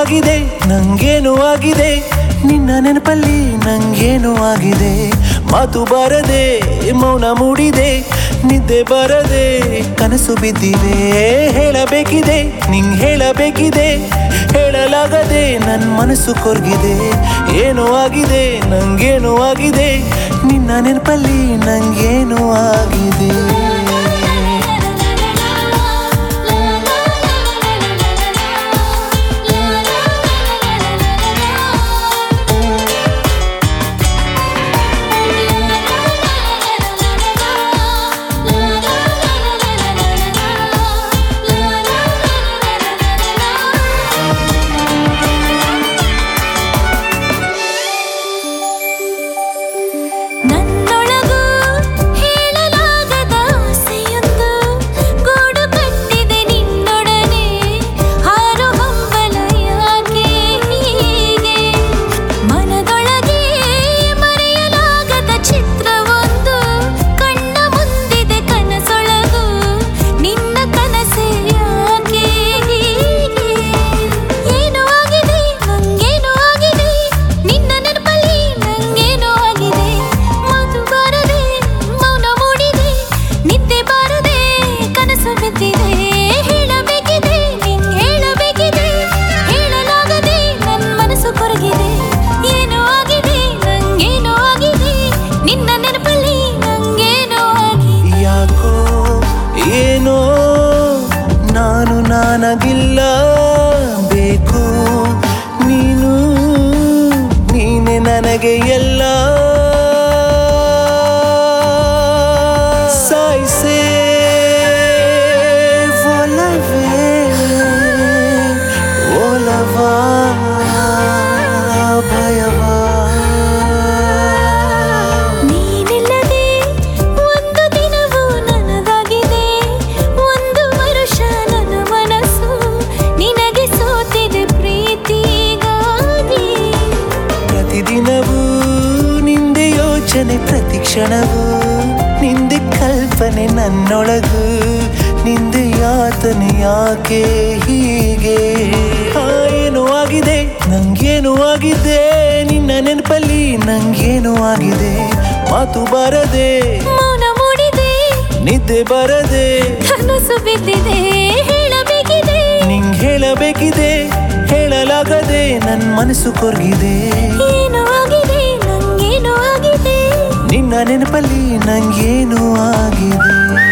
ಆಗಿದೆ ನಂಗೇನು ಆಗಿದೆ ನಿನ್ನ ನೆನಪಲ್ಲಿ ನಂಗೇನು ಆಗಿದೆ ಮಾತು ಬರದೆ ಮೌನ ಮೂಡಿದೆ ನಿದ್ದೆ ಬರದೆ ಕನಸು ಬಿದ್ದಿದೆ ಹೇಳಬೇಕಿದೆ ನಿಂಗ್ ಹೇಳಬೇಕಿದೆ ಹೇಳಲಾಗದೆ ನನ್ನ ಮನಸ್ಸು ಕೊರ್ಗಿದೆ ಏನು ಆಗಿದೆ ನಂಗೇನು ಆಗಿದೆ ನಿನ್ನ ನೆನಪಲ್ಲಿ ನಂಗೇನು ಆಗಿದೆ ನನ್ನೊಳಗೂ ಹೇಳಲಾಗದ ಆಸೆಯೊಂದು ಗೂಡು ಕಟ್ಟಿದೆ ನಿನ್ನೊಡನೆ ಹಾರು ಹಂಬಲ ಯಾಕೆ ಹೀಗೆ ಮನದೊಳಗೆ ಮರೆಯಲಾಗದ ಚಿತ್ರವೊಂದು ಕಣ್ಣ ಮುಂದಿದೆ ಕನಸೊಳಗು ನಿನ್ನ ಕನಸೆ ಯಾಕೆ ಹೀಗೆ ಏನು ಆಗಿದೆ ನಂಗೇನು ಆಗಿದೆ ನಿನ್ನ ನೆನಪಲ್ಲಿ ನಂಗೇನು ಆಗಿದೆ ಮಾತು ಬಾರದೆ ಮೌನ ಮೂಡಿದೆ ನಿದ್ದೆ ಬಾರದೆ ಕನಸು ಬಿದ್ದಿದೆ ಹೇಳಬೇಕಿದೆ ನಿಂಗ್ ಹೇಳಬೇಕಿದೆ ಹೇಳಲಾಗದೆ ನನ್ನ ಮನಸ್ಸು ಕೊರಗಿದೆ ಏನು ಆಗಿದೆ ನಂಗೇನು ಆಗಿದೆ ನಿನ್ನ ನೆನಪಲ್ಲಿ ನಂಗೇನು ಆಗಿದೆ ಯಾಕೋ ಏನೋ ನಾನು ನಾನಗಿಲ್ಲ ಬೇಕು ನೀನು ನೀನೆ ನನಗೆ ಎಲ್ಲ ಸಾಯಿಸೇ ಒಲವೇ ಒಲವಾ ಭಯವಾ ನೀನಿಲ್ಲದೆ ಒಂದು ದಿನವೂ ನನದಾಗಿದೆ ಒಂದು ವರುಷ ನನ್ನ ಮನಸ್ಸು ನಿನಗೆ ಸೋತಿದೆ ಪ್ರೀತಿಗಾಗಿ ಪ್ರತಿದಿನವೂ ನಿಂದೆ ಯೋಚನೆ ಪ್ರತಿ ಕ್ಷಣವೂ ನಿಂದೆ ಕಲ್ಪನೆ ನನ್ನೊಳಗು ನಿಂದೆ ಯಾತನೆ ಯಾಕೆ ಹೀಗೆ ಆ, ಏನು ಆಗಿದೆ ನಂಗೇನು ಆಗಿದೆ ನಿನ್ನ ನೆನಪಲ್ಲಿ ನಂಗೇನು ಆಗಿದೆ ಮಾತು ಬರದೆ ಮೌನ ಮೂಡಿದೆ ನಿದ್ದೆ ಬರದೆ ಕನಸು ಬಿದ್ದಿದೆ ಹೇಳಬೇಕಿದೆ ನಿಂಗ್ ಹೇಳಬೇಕಿದೆ ಹೇಳಲಾಗದೆ ನನ್ನ ಮನಸ್ಸು ಕೊರ್ಗಿದೆ ಏನು ಆಗಿದೆ ನಂಗೇನು ಆಗಿದೆ ನಿನ್ನ ನೆನಪಲ್ಲಿ ನಂಗೇನು ಆಗಿದೆ